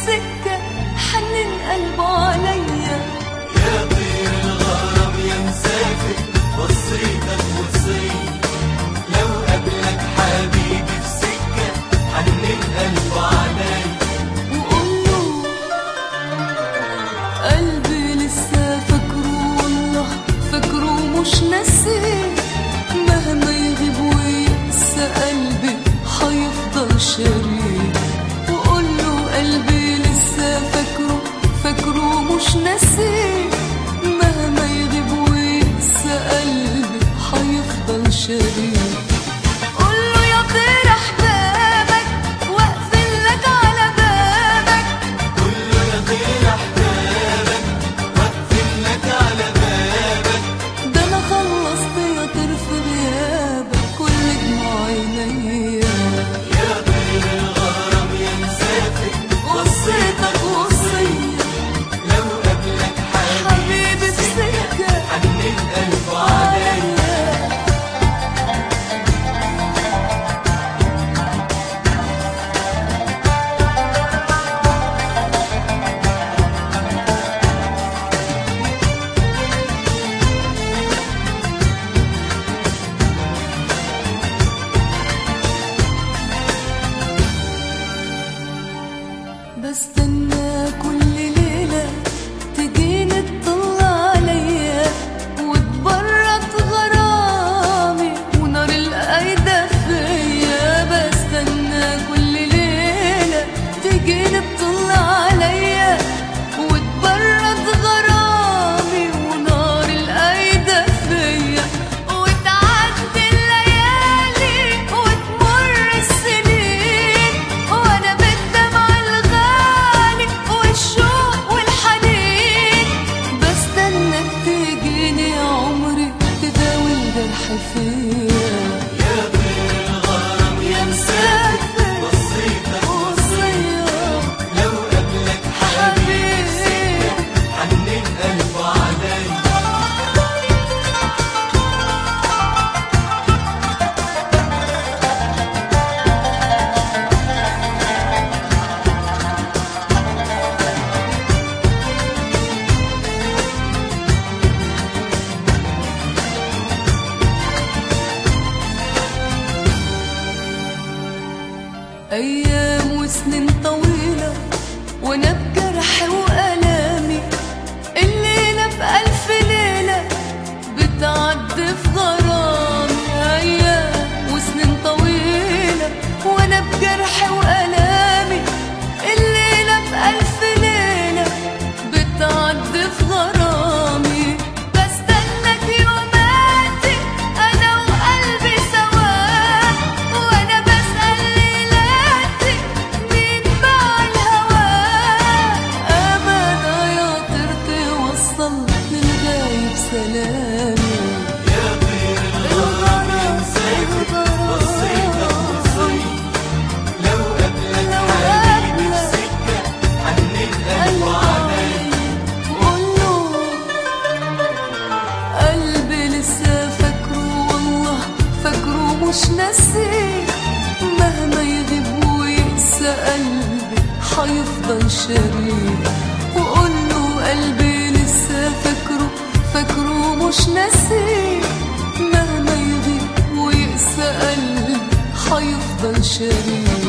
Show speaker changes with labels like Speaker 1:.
Speaker 1: السكة حنن قلبه عليا
Speaker 2: يا طير الغرام يا مسافر وصيتك وصية لو قبلك حبيبي في سكة حنن قلبه عليا
Speaker 1: وقوله قلبي لسه فاكره والله فاكره مش ناسيه مهما يغيب ويقسى قلبي هيفضل شريك وقوله قلبي لسه فاكره فاكره مش ناسيه مهما يغيب ويقسى قلبي هيفضل شريك قوله يا طير احبابك واقفل لك على بابك
Speaker 2: كله يا طير احبابك واقفل لك على بابك
Speaker 1: ده انا خلصت يا طير في غيابك كل دموع عينيا
Speaker 2: يا طير الغرام يا مسافر
Speaker 1: وصيتك وصية
Speaker 2: لو قبلك حبيبي
Speaker 1: حبيبي في سكة
Speaker 2: حنن قلبه عليا
Speaker 1: عليا بستنى كل ليلة تجيني تطلع عليا وتبرد غرامي ونار القايدة فيا بستنى كل ليلة تجيني تطلع عليا وتبرد غرامي ونار القايدة فيا وتعدي الليالي وتمر السنين وانا بالدمع الغالي والشوق والحنين بستناك تجيني يا عمري تداوي الجرح فيا
Speaker 2: يا طير الغرام يا مسافر وصيتك
Speaker 1: وصية
Speaker 2: لو قبلك حبيبي في سكة
Speaker 1: حبيبي
Speaker 2: حنن قلبه عليا
Speaker 1: أيام وسنين طويلة وأنا بجرحي وألامي الليلة بألف ليلة بتعدي في غرامي أيام وسنين طويلة وأنا بجرحي وألامي الليلة بألف ليلة بتعدي في غرامي بستناك يوماتي أنا وقلبي سوا وأنا بسأل ليلاتي مين باع الهوى أبدا يا طير توصل للغايب سلامي
Speaker 2: يا طير الغرام يا مسافر وصيتك وصية لو قبلك حبيبي في سكة حنن قلبه عليا
Speaker 1: قوله قلبي لسه فاكره والله فاكره مش ناسيه مهما يغيب ويقسى قلبي هيفضل شريك وقوله قلبي لسه فاكره فاكره مش ناسيه مهما يغيب ويقسى قلبي هيفضل شريك